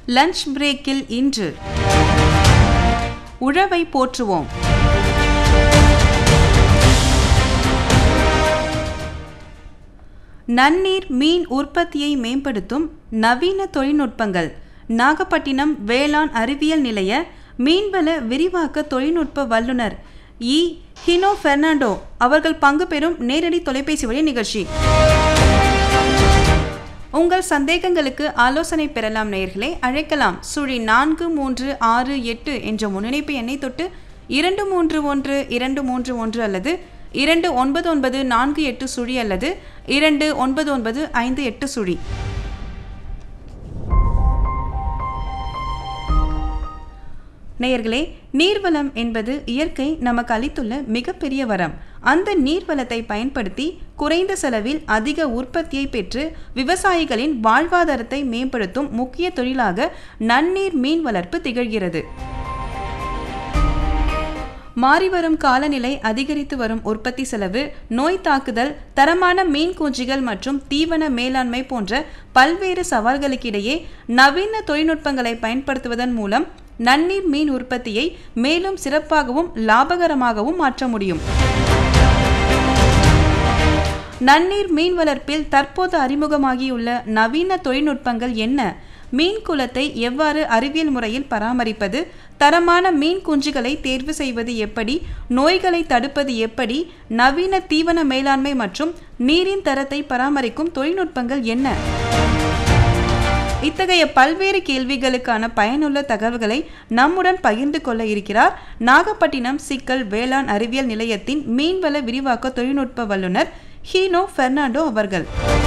lunch பிரேக்கில் இன்று உழவை போற்றுவோம் நன்னீர் மீன் உற்பத்தியை மேம்படுத்தும் நவீன தொழில்நுட்பங்கள் நாகப்பட்டினம் வேளாண் அறிவியல் நிலைய மீன்வள விரிவாக்க தொழில்நுட்ப வல்லுநர் இ ஹினோ பெர்னாண்டோ அவர்கள் பங்கு பெறும் நேரடி தொலைபேசி வழி நிகழ்ச்சி உங்கள் சந்தேகங்களுக்கு ஆலோசனை பெறலாம் நேயர்களே அழைக்கலாம் சுழி நான்கு மூன்று ஆறு எட்டு என்ற முன்னிணைப்பு எண்ணை தொட்டு இரண்டு மூன்று ஒன்று இரண்டு மூன்று ஒன்று அல்லது இரண்டு ஒன்பது ஒன்பது நான்கு எட்டு சுழி அல்லது இரண்டு ஒன்பது ஒன்பது ஐந்து எட்டு சுழி நேயர்களே நீர்வளம் என்பது இயற்கை நமக்கு அளித்துள்ள மிகப்பெரிய வரம் அந்த நீர்வளத்தை பயன்படுத்தி குறைந்த செலவில் அதிக உற்பத்தியை பெற்று விவசாயிகளின் வாழ்வாதாரத்தை மேம்படுத்தும் முக்கிய தொழிலாக நன்னீர் மீன் வளர்ப்பு திகழ்கிறது மாறிவரும் காலநிலை அதிகரித்து வரும் உற்பத்தி செலவு நோய் தாக்குதல் தரமான மீன் குஞ்சுகள் மற்றும் தீவன மேலாண்மை போன்ற பல்வேறு சவால்களுக்கிடையே நவீன தொழில்நுட்பங்களை பயன்படுத்துவதன் மூலம் நன்னீர் மீன் உற்பத்தியை மேலும் சிறப்பாகவும் லாபகரமாகவும் மாற்ற முடியும் நன்னீர் மீன் வளர்ப்பில் தற்போது அறிமுகமாகியுள்ள நவீன தொழில்நுட்பங்கள் என்ன மீன் குலத்தை எவ்வாறு அறிவியல் முறையில் பராமரிப்பது தரமான மீன் குஞ்சுகளை தேர்வு செய்வது எப்படி நோய்களை தடுப்பது எப்படி நவீன தீவன மேலாண்மை மற்றும் நீரின் தரத்தை பராமரிக்கும் தொழில்நுட்பங்கள் என்ன இத்தகைய பல்வேறு கேள்விகளுக்கான பயனுள்ள தகவல்களை நம்முடன் பகிர்ந்து கொள்ள இருக்கிறார் நாகப்பட்டினம் சிக்கல் வேளாண் அறிவியல் நிலையத்தின் மீன்வள விரிவாக்க தொழில்நுட்ப வல்லுநர் ஹீனோ பெர்னாண்டோ அவர்கள்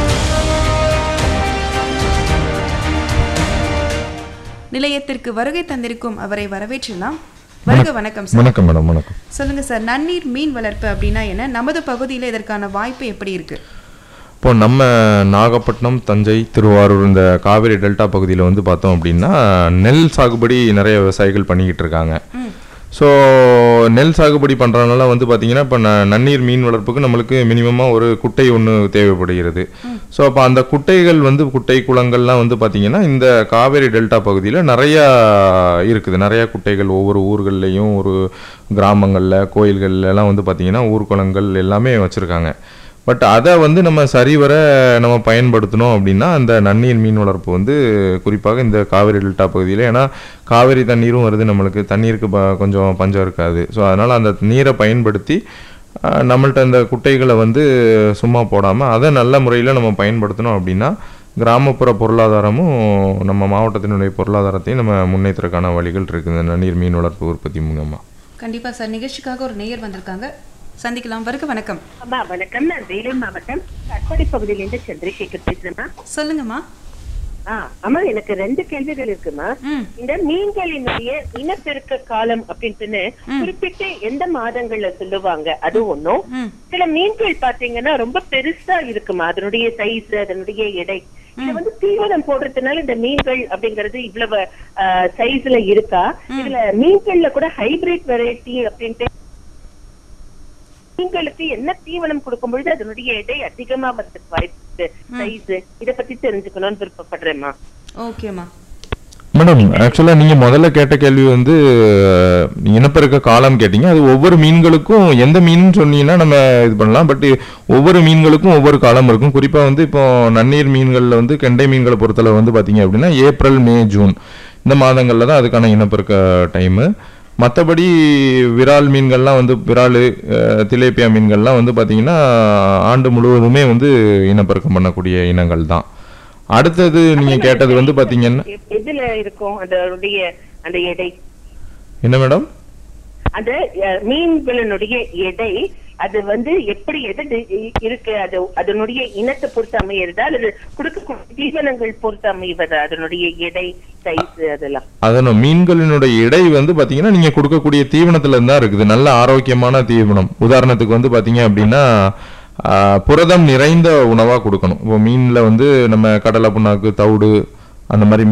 நிலையத்திற்கு வருகை தந்திருக்கும் அவரை வரவேற்றலாம் வருக வணக்கம் சார் வணக்கம் மேடம் வணக்கம் சொல்லுங்க சார் நன்னீர் மீன் வளர்ப்பு அப்படின்னா என்ன நமது பகுதியில் இதற்கான வாய்ப்பு எப்படி இருக்கு இப்போ நம்ம நாகப்பட்டினம் தஞ்சை திருவாரூர் இந்த காவிரி டெல்டா பகுதியில் வந்து பார்த்தோம் அப்படின்னா நெல் சாகுபடி நிறைய விவசாயிகள் பண்ணிக்கிட்டு இருக்காங்க ஸோ நெல் சாகுபடி பண்ணுறதுனால வந்து பார்த்தீங்கன்னா இப்போ ந நன்னீர் மீன் வளர்ப்புக்கு நம்மளுக்கு மினிமமாக ஒரு குட்டை ஒன்று தேவைப்படுகிறது ஸோ அப்போ அந்த குட்டைகள் வந்து குட்டை குளங்கள்லாம் வந்து பார்த்தீங்கன்னா இந்த காவேரி டெல்டா பகுதியில் நிறையா இருக்குது நிறையா குட்டைகள் ஒவ்வொரு ஊர்கள்லேயும் ஒரு கிராமங்களில் கோயில்கள்ல எல்லாம் வந்து பார்த்தீங்கன்னா ஊர்குளங்கள் எல்லாமே வச்சுருக்காங்க பட் அதை வந்து நம்ம சரிவர நம்ம பயன்படுத்தணும் அப்படின்னா அந்த நன்னீர் மீன் வளர்ப்பு வந்து குறிப்பாக இந்த காவிரி டெல்டா பகுதியில் ஏன்னா காவிரி தண்ணீரும் வருது நம்மளுக்கு தண்ணீருக்கு ப- கொஞ்சம் பஞ்சம் இருக்காது ஸோ அதனால் அந்த நீரை பயன்படுத்தி ஆஹ், நம்மள்ட்ட அந்த குட்டைகளை வந்து சும்மா போடாமல் அதை நல்ல முறையில் நம்ம பயன்படுத்தணும் அப்படின்னா கிராமப்புற பொருளாதாரமும் நம்ம மாவட்டத்தினுடைய பொருளாதாரத்தையும் நம்ம முன்னேற்றக்கான வழிகள் இருக்குது இந்த நன்னீர் மீன் வளர்ப்பு உற்பத்தி மூலமாக கண்டிப்பா சார் நிகழ்ச்சிக்காக ஒரு நேயர் வந்திருக்காங்க சந்திக்கலாம் வருக வணக்கம் அம்மா வணக்கம் நான் வேலூர் மாவட்டம் கட்பாடி பகுதியிலிருந்து சந்திரசேகர் பேசுறேம்மா சொல்லுங்கம்மா ஆ, அம்மா எனக்கு ரெண்டு கேள்விகள் இருக்குமா ம் இந்த மீன்களினுடைய இனப்பெருக்க காலம் அப்படின்ட்டுன்னு குறிப்பிட்டு எந்த மாதங்கள்ல சொல்லுவாங்க அது ஒண்ணும் ம் சில மீன்கள் பாத்தீங்கன்னா ரொம்ப பெருசா இருக்குமா அதனுடைய சைஸ் அதனுடைய எடை இது வந்து தீவனம் போடுறதுனால இந்த மீன்கள் அப்படிங்கறது இவ்வளவு சைஸ்ல இருக்கா இதுல மீன்கள்ல கூட ஹைபிரிட் வெரைட்டி அப்படின்ட்டு மீன்களுக்கு என்ன தீவனம் கொடுக்கும் பொழுது அதனுடைய எடை அதிகமா வரதுக்கு வாய்ப்பு சைஸ் இத பத்தி தெரிஞ்சுக்கணும்னு விருப்பப்படுறேம்மா ஓகேம்மா மேடம் ஆக்சுவலாக நீங்கள் முதல்ல கேட்ட கேள்வி வந்து அஹ், இனப்பெருக்க காலம் கேட்டீங்க அது ஒவ்வொரு மீன்களுக்கும் எந்த மீன் சொன்னீங்கன்னா நம்ம இது பண்ணலாம் பட் ஒவ்வொரு மீன்களுக்கும் ஒவ்வொரு காலம் இருக்கும் குறிப்பாக வந்து இப்போ நன்னீர் மீன்களில் வந்து கெண்டை மீன்களை பொறுத்தளவு வந்து பார்த்தீங்க அப்படின்னா ஏப்ரல் மே ஜூன் இந்த மாதங்களில் தான் அதுக்கான இனப்பெருக்க டைமு மற்றபடி விரால் மீன்கள்லாம் வந்து விரால் திலேப்பியா மீன்கள்லாம் வந்து பார்த்தீங்கன்னா ஆண்டு முழுவதுமே வந்து இனப்பெருக்கம் பண்ணக்கூடிய இனங்கள் தான் அடுத்தது நீங்கள் கேட்டது வந்து பார்த்தீங்கன்னா எ- எதுல இருக்கும் அதனுடைய அந்த எடை என்ன மேடம் அந்த அஹ், மீன்களினுடைய எடை அது வந்து எப்படி எது டி- இருக்கு அது அதனுடைய இனத்தை பொறுத்து அமையறதா அல்லது கொடுக்கக்கூடிய தீவனங்கள் பொறுத்து அமைவதா அதனுடைய எடை சைஸ் அதெல்லாம் அதனும் மீன்களினுடைய எடை வந்து பாத்தீங்கன்னா நீங்க கொடுக்கக்கூடிய தீவனத்துல இருந்தா இருக்குது நல்ல ஆரோக்கியமான தீவனம் உதாரணத்துக்கு வந்து பாத்தீங்க அப்படின்னா ஆஹ், புரதம் நிறைந்த உணவா கொடுக்கணும் இப்போ மீன்ல வந்து நம்ம கடலை புண்ணாக்கு தவிடு அந்த மாதிரி